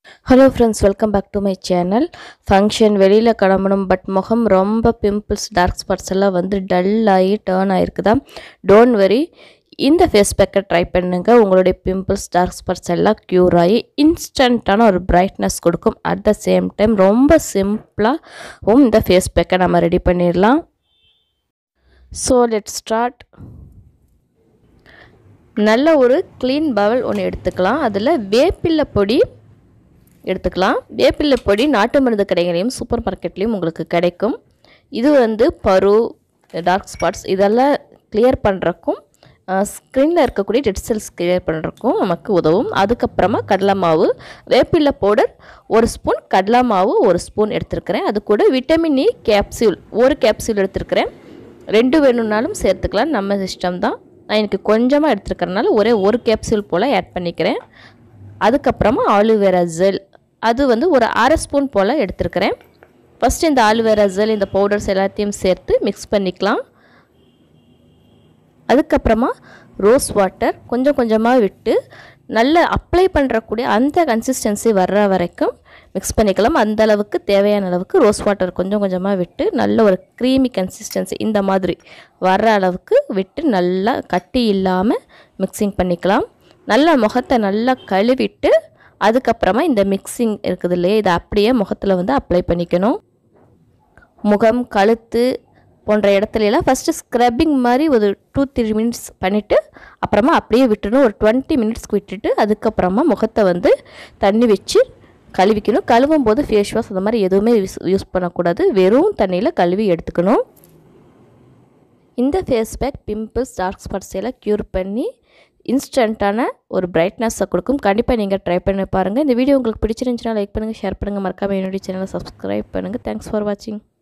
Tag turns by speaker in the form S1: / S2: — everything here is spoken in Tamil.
S1: hello friends welcome back to my channel function வெளியில் கிளம்பணும் பட் முகம் ரொம்ப பிம்பிள்ஸ் டார்க் ஸ்பாட்ஸ் எல்லாம் வந்து டல் ஆகி டேர்ன் ஆகிருக்குதா டோன்ட் வெரி இந்த ஃபேஸ் பேக்கை ட்ரை பண்ணுங்க உங்களுடைய பிம்பிள்ஸ் டார்க் ஸ்பாட்ஸ் எல்லாம் க்யூர் ஆகி இன்ஸ்டண்ட்டான ஒரு பிரைட்னஸ் கொடுக்கும் அட் த சேம் டைம் ரொம்ப சிம்பிளாகவும் இந்த ஃபேஸ் பேக்கை நம்ம ரெடி பண்ணிடலாம் ஸோ லெட் ஸ்டார்ட் நல்ல ஒரு க்ளீன் பவல் ஒன்று எடுத்துக்கலாம் அதில் வேப்பில்லை பொடி எடுத்துக்கலாம் வேப்பில்லை பொடி நாட்டு மருந்து கடைகளையும் சூப்பர் மார்க்கெட்லேயும் உங்களுக்கு கிடைக்கும் இது வந்து பரு டார்க் ஸ்பாட்ஸ் இதெல்லாம் கிளியர் பண்ணுறக்கும் ஸ்க்ரீனில் இருக்கக்கூடிய டெட் செல்ஸ் கிளியர் பண்ணுறக்கும் நமக்கு உதவும் அதுக்கப்புறமா கடலை மாவு வேப்பில்லை பவுடர் ஒரு ஸ்பூன் கடலை மாவு ஒரு ஸ்பூன் எடுத்துருக்கிறேன் அது கூட விட்டமின் இ கேப்சியூல் ஒரு கேப்சியூல் எடுத்துருக்கிறேன் ரெண்டு வேணும்னாலும் சேர்த்துக்கலாம் நம்ம சிஸ்டம் தான் நான் எனக்கு கொஞ்சமாக எடுத்துருக்கறனால ஒரே ஒரு கேப்சூல் போல் ஆட் பண்ணிக்கிறேன் அதுக்கப்புறமா ஆலுவேரா ஜெல் அது வந்து ஒரு அரை ஸ்பூன் போல் எடுத்துருக்கிறேன் ஃபஸ்ட்டு இந்த ஆலுவேரா ஜெல் இந்த பவுடர்ஸ் எல்லாத்தையும் சேர்த்து மிக்ஸ் பண்ணிக்கலாம் அதுக்கப்புறமா ரோஸ் வாட்டர் கொஞ்சம் கொஞ்சமாக விட்டு நல்ல அப்ளை பண்ணுறக்கூடிய அந்த கன்சிஸ்டன்சி வர்ற வரைக்கும் மிக்ஸ் பண்ணிக்கலாம் அந்த அளவுக்கு தேவையான அளவுக்கு ரோஸ் வாட்டர் கொஞ்சம் கொஞ்சமாக விட்டு நல்ல ஒரு க்ரீமி கன்சிஸ்டன்சி இந்த மாதிரி வர்ற அளவுக்கு விட்டு நல்லா கட்டி இல்லாமல் மிக்சிங் பண்ணிக்கலாம் நல்லா முகத்தை நல்லா கழுவிட்டு அதுக்கப்புறமா இந்த மிக்சிங் இருக்குது இல்லையா இதை அப்படியே முகத்தில் வந்து அப்ளை பண்ணிக்கணும் முகம் கழுத்து போன்ற இடத்துலலாம் ஃபஸ்ட்டு ஸ்க்ரப்பிங் மாதிரி ஒரு டூ த்ரீ மினிட்ஸ் பண்ணிவிட்டு அப்புறமா அப்படியே விட்டுணும் ஒரு டுவெண்ட்டி மினிட்ஸ்க்கு விட்டுட்டு அதுக்கப்புறமா முகத்தை வந்து தண்ணி வச்சு கழுவிக்கணும் கழுவும் போது ஃபேஸ் வாஷ் அந்த மாதிரி எதுவுமே யூஸ் யூஸ் பண்ணக்கூடாது வெறும் தண்ணியில் கழுவி எடுத்துக்கணும் இந்த face pack pimples dark spots எல்லாம் க்யூர் பண்ணி இன்ஸ்டண்ட்டான ஒரு பிரைட்னஸை கொடுக்கும் கண்டிப்பாக நீங்கள் ட்ரை பண்ணி பாருங்கள் இந்த வீடியோ உங்களுக்கு பிடிச்சிருந்துச்சுன்னா லைக் பண்ணுங்கள் ஷேர் பண்ணுங்கள் மறக்காமல் என்னுடைய சேனலை சப்ஸ்கிரைப் பண்ணுங்கள் தேங்க்ஸ் ஃபார் வாட்சிங்